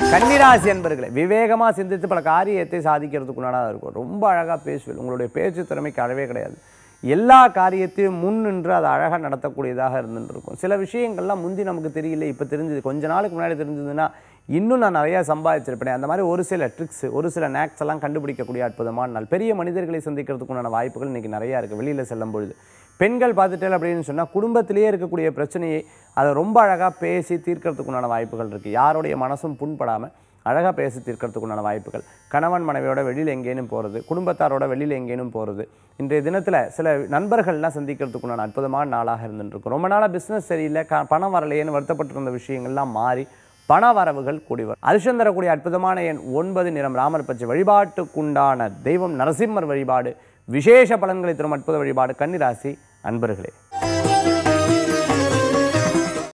கன்னிராசி என்பர்களே விவேகமாக சிந்தித்து பல காரியத்தை சாதிக்கிறதுக்குண்டானதாக இருக்கும் ரொம்ப அழகாக பேசுவேன் உங்களுடைய பேச்சு திறமைக்கு அளவே கிடையாது எல்லா காரியத்தையும் முன் நின்று அதை அழகாக நடத்தக்கூடியதாக இருந்துட்டு இருக்கும் சில விஷயங்கள்லாம் முந்தி நமக்கு தெரியல இப்போ தெரிஞ்சது கொஞ்ச நாளுக்கு முன்னாடி தெரிஞ்சதுன்னா இன்னும் நான் நிறையா சம்பாதிச்சிருப்பேன் அந்த மாதிரி ஒரு சில ட்ரிக்ஸ் ஒரு சில நேக்ஸ் எல்லாம் கண்டுபிடிக்கக்கூடிய அற்புதமான நாள் பெரிய மனிதர்களை சந்திக்கிறதுக்குண்டான வாய்ப்புகள் இன்றைக்கி நிறையா இருக்குது வெளியில் செல்லும் பொழுது பெண்கள் பார்த்துட்டேன் அப்படின்னு சொன்னால் குடும்பத்திலேயே இருக்கக்கூடிய பிரச்சனையை அதை ரொம்ப அழகாக பேசி தீர்க்கறதுக்குண்டான வாய்ப்புகள் இருக்குது யாருடைய மனசும் புண்படாமல் அழகாக பேசி தீர்க்கறதுக்குண்டான வாய்ப்புகள் கணவன் மனைவியோட வெளியில் எங்கேனும் போகிறது குடும்பத்தாரோட வெளியில் எங்கேனும் போகிறது இன்றைய தினத்தில் சில நண்பர்கள்லாம் சந்திக்கிறதுக்குண்டான அற்புதமான நாளாக இருந்துருக்கும் ரொம்ப நாளாக பிஸ்னஸ் சரியில்லை க பணம் வரலையேன்னு வருத்தப்பட்டிருந்த விஷயங்கள்லாம் மாறி பண வரவுகள் கூடி வரும் அதிர்ஷ்டம் தரக்கூடிய அற்புதமான எண் ஒன்பது நிறம் ராமர் பச்சை வழிபாட்டுக்குண்டான தெய்வம் நரசிம்மர் வழிபாடு விசேஷ பலன்களை தரும் அற்புத வழிபாடு கன்னிராசி அன்பர்களே